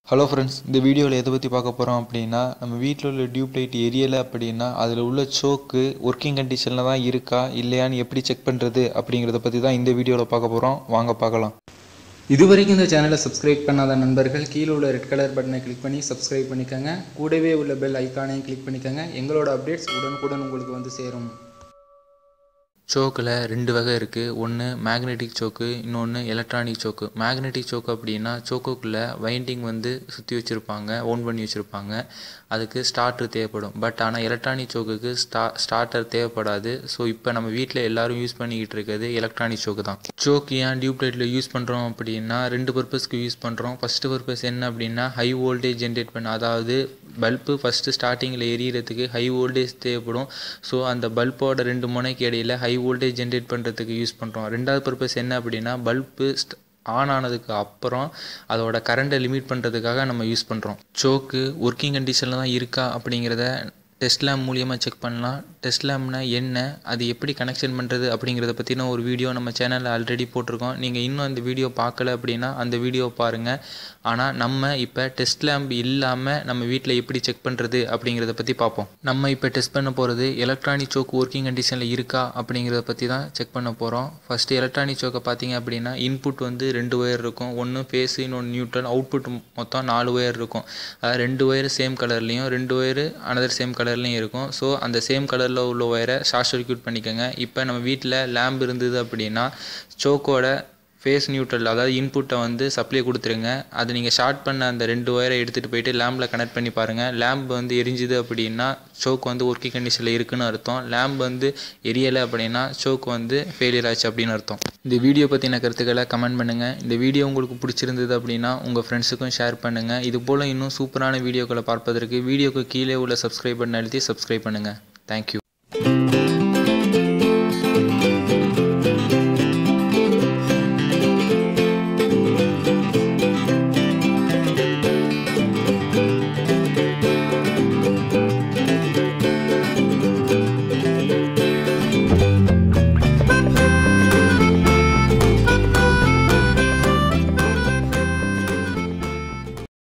hello friends இந்த வீடியோவில் எதை பற்றி பார்க்க போகிறோம் அப்படின்னா நம்ம வீட்டில் உள்ள டியூப் லைட் எரியலை அப்படின்னா அதில் உள்ள சோக்கு ஒர்க்கிங் கண்டிஷனில் தான் இருக்கா இல்லையான்னு எப்படி செக் பண்ணுறது அப்படிங்கிறத பற்றி தான் இந்த வீடியோவில் பார்க்க போகிறோம் வாங்க பார்க்கலாம் இதுவரைக்கும் இந்த சேனலை சப்ஸ்கிரைப் பண்ணாத நண்பர்கள் கீழே உள்ள ரெட் கலர் பட்டனை கிளிக் பண்ணி சப்ஸ்கிரைப் பண்ணிக்கோங்க கூடவே உள்ள பெல் ஐக்கானையும் கிளிக் பண்ணிக்கோங்க எங்களோட அப்டேட்ஸ் உடனுக்குடன் உங்களுக்கு வந்து சேரும் சோக்கில் ரெண்டு வகை இருக்குது ஒன்று மேக்னெட்டிக் சோக்கு இன்னொன்று எலக்ட்ரானிக் சோக்கு மேக்னெட்டிக் சோக்கு அப்படின்னா சோக்குக்குள்ளே வைண்டிங் வந்து சுற்றி வச்சுருப்பாங்க ஓன் பண்ணி வச்சுருப்பாங்க அதுக்கு ஸ்டார்டர் தேவைப்படும் பட் ஆனால் எலக்ட்ரானிக் சோக்குக்கு ஸ்டா ஸ்டார்டர் தேவைப்படாது ஸோ இப்போ நம்ம வீட்டில் எல்லாரும் யூஸ் பண்ணிக்கிட்டு இருக்கிறது எலக்ட்ரானிக் சோக்கு தான் சோக்கு ஏன் டியூப் லைட்டில் யூஸ் பண்ணுறோம் அப்படின்னா ரெண்டு பர்பஸ்க்கு யூஸ் பண்ணுறோம் ஃபஸ்ட்டு பர்பஸ் என்ன அப்படின்னா ஹை வோல்டேஜ் ஜென்ரேட் பண்ண அதாவது பல்பு ஃபஸ்ட்டு ஸ்டார்டிங்கில் எரியறதுக்கு ஹை வோல்டேஜ் தேவைப்படும் ஸோ அந்த பல்போட ரெண்டு முனைக்கு இடையில ஹை வோல்டேஜ் ஜென்ரேட் பண்ணுறதுக்கு யூஸ் பண்ணுறோம் ரெண்டாவது பர்பஸ் என்ன அப்படின்னா பல்பு ஆன் ஆனதுக்கு அப்புறம் அதோட கரண்ட்டை லிமிட் பண்ணுறதுக்காக நம்ம யூஸ் பண்ணுறோம் சோக்கு ஒர்க்கிங் கண்டிஷனில் தான் இருக்கா அப்படிங்கிறத டெஸ்ட் லேம் மூலியமாக செக் பண்ணலாம் டெஸ்ட் லேம்னா என்ன அது எப்படி கனெக்ஷன் பண்ணுறது அப்படிங்கிறத பற்றின ஒரு வீடியோ நம்ம சேனலில் ஆல்ரெடி போட்டிருக்கோம் நீங்கள் இன்னும் அந்த வீடியோ பார்க்கல அப்படின்னா அந்த வீடியோ பாருங்கள் ஆனால் நம்ம இப்போ டெஸ்ட் லேம்ப் இல்லாமல் நம்ம வீட்டில் எப்படி செக் பண்ணுறது அப்படிங்கிறத பற்றி பார்ப்போம் நம்ம இப்போ டெஸ்ட் பண்ண போகிறது எலக்ட்ரானிக் சோக் ஒர்க்கிங் கண்டிஷனில் இருக்கா அப்படிங்கிறத பற்றி தான் செக் பண்ண போகிறோம் ஃபஸ்ட்டு எலக்ட்ரானிக் சோக்கை பார்த்தீங்க அப்படின்னா இன்புட் வந்து ரெண்டு ஒயர் இருக்கும் ஒன்று ஃபேஸ் இன்னொன்று நியூட்ரல் அவுட்புட் மொத்தம் நாலு ஒயர் இருக்கும் அதாவது ரெண்டு ஒயர் சேம் கலர்லேயும் ரெண்டு ஒயர் அனதர் சேம் கலர்லேயும் இருக்கும் ஸோ அந்த சேம் கலரில் உள்ள ஒயரை ஷார்ட் சர்க்யூட் பண்ணிக்கோங்க இப்போ நம்ம வீட்டில் லேம்ப் இருந்தது அப்படின்னா சோக்கோட ஃபேஸ் நியூட்ரல் அதாவது இன்புட்டை வந்து சப்ளை கொடுத்துருங்க அது நீங்கள் ஷார்ட் பண்ண அந்த ரெண்டு ஒயரை எடுத்துகிட்டு போயிட்டு லேம்பில் கனெக்ட் பண்ணி பாருங்கள் லேம்ப் வந்து எரிஞ்சுது அப்படின்னா சோக் வந்து ஒர்க்கிங் கண்டிஷனில் இருக்குன்னு அர்த்தம் லேம்ப் வந்து எரியலை அப்படின்னா சோக் வந்து ஃபெயிலியர் ஆச்சு அப்படின்னு அர்த்தம் இந்த வீடியோ பற்றின கருத்துக்களை கமெண்ட் பண்ணுங்கள் இந்த வீடியோ உங்களுக்கு பிடிச்சிருந்தது அப்படின்னா உங்கள் ஃப்ரெண்ட்ஸுக்கும் ஷேர் பண்ணுங்கள் இது போல் இன்னும் சூப்பரான வீடியோக்களை பார்ப்பதற்கு வீடியோக்கு கீழே உள்ள சப்ஸ்கிரைப் பண்ண அழுத்தி சப்ஸ்கிரைப் பண்ணுங்கள் தேங்க்யூ